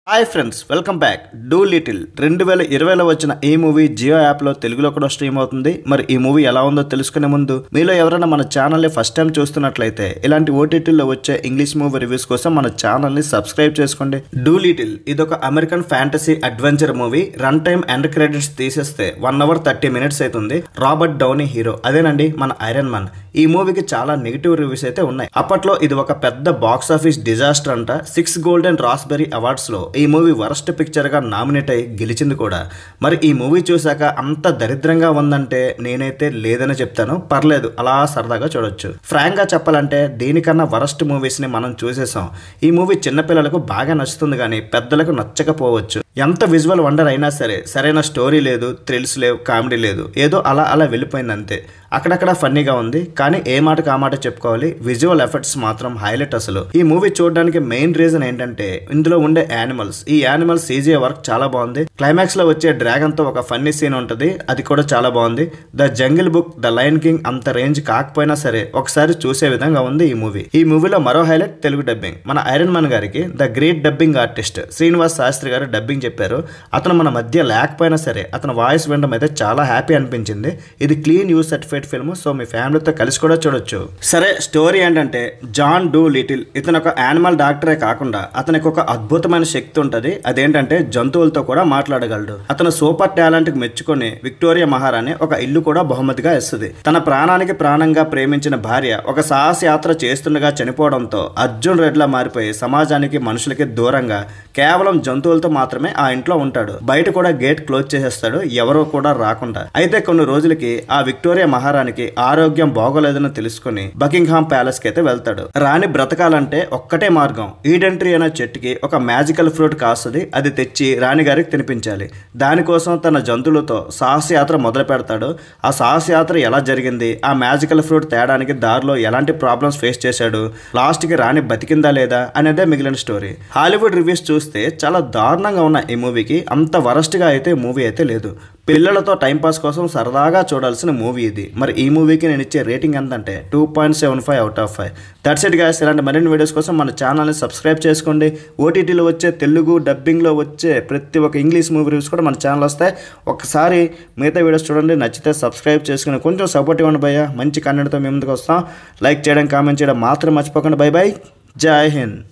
hi friends welcome back Dolittle రెండు వేల ఇరవైలో వచ్చిన ఈ మూవీ జియో యాప్లో తెలుగులో కూడా స్ట్రీమ్ అవుతుంది మరి ఈ మూవీ ఎలా ఉందో తెలుసుకునే ముందు మీలో ఎవరైనా మన ఛానల్ని ఫస్ట్ టైం చూస్తున్నట్లయితే ఇలాంటి ఓటీటీలో వచ్చే ఇంగ్లీష్ మూవీ రివ్యూస్ కోసం మన ఛానల్ని సబ్స్క్రైబ్ చేసుకోండి డూ లిటిల్ ఇది ఒక American fantasy adventure movie run time end credits తీసేస్తే వన్ అవర్ థర్టీ మినిట్స్ అవుతుంది రాబర్ట్ డౌనీ హీరో అదేనండి మన ఐరన్ మ్యాన్ ఈ మూవీకి చాలా నెగిటివ్ రివ్యూస్ అయితే ఉన్నాయి అప్పట్లో ఇది ఒక పెద్ద బాక్స్ ఆఫీస్ డిజాస్టర్ అంట సిక్స్ గోల్డెన్ రాస్బెరీ అవార్డ్స్ లో ఈ మూవీ వరస్ట్ పిక్చర్ గా నామినేట్ అయి గెలిచింది కూడా మరి ఈ మూవీ చూసాక అంత దరిద్రంగా ఉందంటే నేనైతే లేదని చెప్తాను పర్లేదు అలా సరదాగా చూడొచ్చు ఫ్రాంక్ గా చెప్పాలంటే దీనికన్నా వరస్ట్ మూవీస్ ని మనం చూసేసాం ఈ మూవీ చిన్నపిల్లలకు బాగా నచ్చుతుంది కానీ పెద్దలకు నచ్చకపోవచ్చు ఎంత విజువల్ వండర్ అయినా సరే సరైన స్టోరీ లేదు థ్రిల్స్ లేవు కామెడీ లేదు ఏదో అలా అలా వెళ్ళిపోయింది అంతే అక్కడక్కడ ఫన్నీగా ఉంది కానీ ఏ మాటకు ఆ మాట చెప్పుకోవాలి విజువల్ ఎఫెక్ట్స్ మాత్రం హైలైట్ అసలు ఈ మూవీ చూడడానికి మెయిన్ రీజన్ ఏంటంటే ఇందులో ఉండే యానిమల్స్ ఈ యానిమల్స్ సీజీ వర్క్ చాలా బాగుంది క్లైమాక్స్ లో వచ్చే డ్రాగన్ తో ఒక ఫన్నీ సీన్ ఉంటది అది కూడా చాలా బాగుంది the jungle book the lion king అంత రేంజ్ కాకపోయినా సరే ఒకసారి చూసే విధంగా ఉంది ఈ మూవీ ఈ మూవీలో మరో హైలైట్ తెలుగు డబ్బింగ్ మన ఐరన్ మ్యాన్ గారికి the great dubbing artist Srinivas Sastry గారు డబ్బింగ్ చెప్పారు అతను మన మధ్య లేకపోయినా సరే అతని వాయిస్ వినడం అయితే చాలా హ్యాపీ అనిపించింది ఇది clean U's certified film so మీ ఫ్యామిలీతో కలిసి కూడా చూడొచ్చు సరే స్టోరీ ఏంటంటే జాన్ డూ లిటిల్ ఇతను ఒక యానిమల్ డాక్టరే కాకుండా అతనికి ఒక అద్భుతమైన శక్తి ఉంటుంది అదేంటంటే జంతువులతో కూడా మాట్లాడగలడు అతను సూపర్ టాలెంట్ కి మెచ్చుకొని విక్టోరియా మహారాణి ఒక ఇల్లు కూడా బహుమతిగా ఇస్తుంది తన ప్రాణానికి ప్రాణంగా ప్రేమించిన భార్య ఒక సాహస యాత్ర చేస్తుండగా చనిపోవడంతో అర్జున్ రెడ్లా మారిపోయి సమాజానికి మనుషులకి దూరంగా కేవలం జంతువులతో మాత్రమే ఆ ఇంట్లో ఉంటాడు బయట కూడా గేట్ క్లోజ్ చేసేస్తాడు ఎవరో కూడా రాకుండా అయితే కొన్ని రోజులకి ఆ విక్టోరియా మహారాణికి ఆరోగ్యం బాగోలేదని తెలుసుకుని బకింగ్హామ్ ప్యాలెస్ కి అయితే వెళ్తాడు రాణి బ్రతకాలంటే ఒక్కటే మార్గం ఈడెంట్రీ అనే చెట్టుకి ఒక మ్యాజికల్ ఫ్రూట్ కాస్తుంది అది తెచ్చి రాణి గారికి తినిపించాలి దానికోసం తన జంతువులతో సాహసయాత్ర మొదలు పెడతాడు ఆ సాహసయాత్ర ఎలా జరిగింది ఆ మ్యాజికల్ ఫ్రూట్ తేడానికి దారిలో ఎలాంటి ప్రాబ్లమ్స్ ఫేస్ చేశాడు లాస్ట్ కి రాణి బతికిందా లేదా అనేదే మిగిలిన స్టోరీ హాలీవుడ్ రివ్యూస్ చూస్తే చాలా దారుణంగా ఉన్న ఈ మూవీకి అంత వరస్ట్ గా అయితే మూవీ అయితే లేదు పిల్లలతో టైంపాస్ కోసం సరదాగా చూడాల్సిన మూవీ ఇది మరి ఈ మూవీకి నేను ఇచ్చే రేటింగ్ ఎంత అంటే two point seven five out of five that's it guys ఇలాంటి మరిన్ని వీడియోస్ కోసం మన ఛానల్ని సబ్స్క్రైబ్ చేసుకోండి ఓటీటీలో వచ్చే తెలుగు డబ్బింగ్లో వచ్చే ప్రతి ఒక్క ఇంగ్లీష్ మూవీ రివ్యూస్ కూడా మన ఛానల్ వస్తాయి ఒకసారి మిగతా వీడియోస్ చూడండి నచ్చితే సబ్స్క్రైబ్ చేసుకుని కొంచెం సపోర్ట్ ఇవ్వండి భయ్య మంచి కంటెంట్తో మేము ముందుకు వస్తాం లైక్ చేయడం కామెంట్ చేయడం మాత్రం మర్చిపోకండి బై బై జై హింద్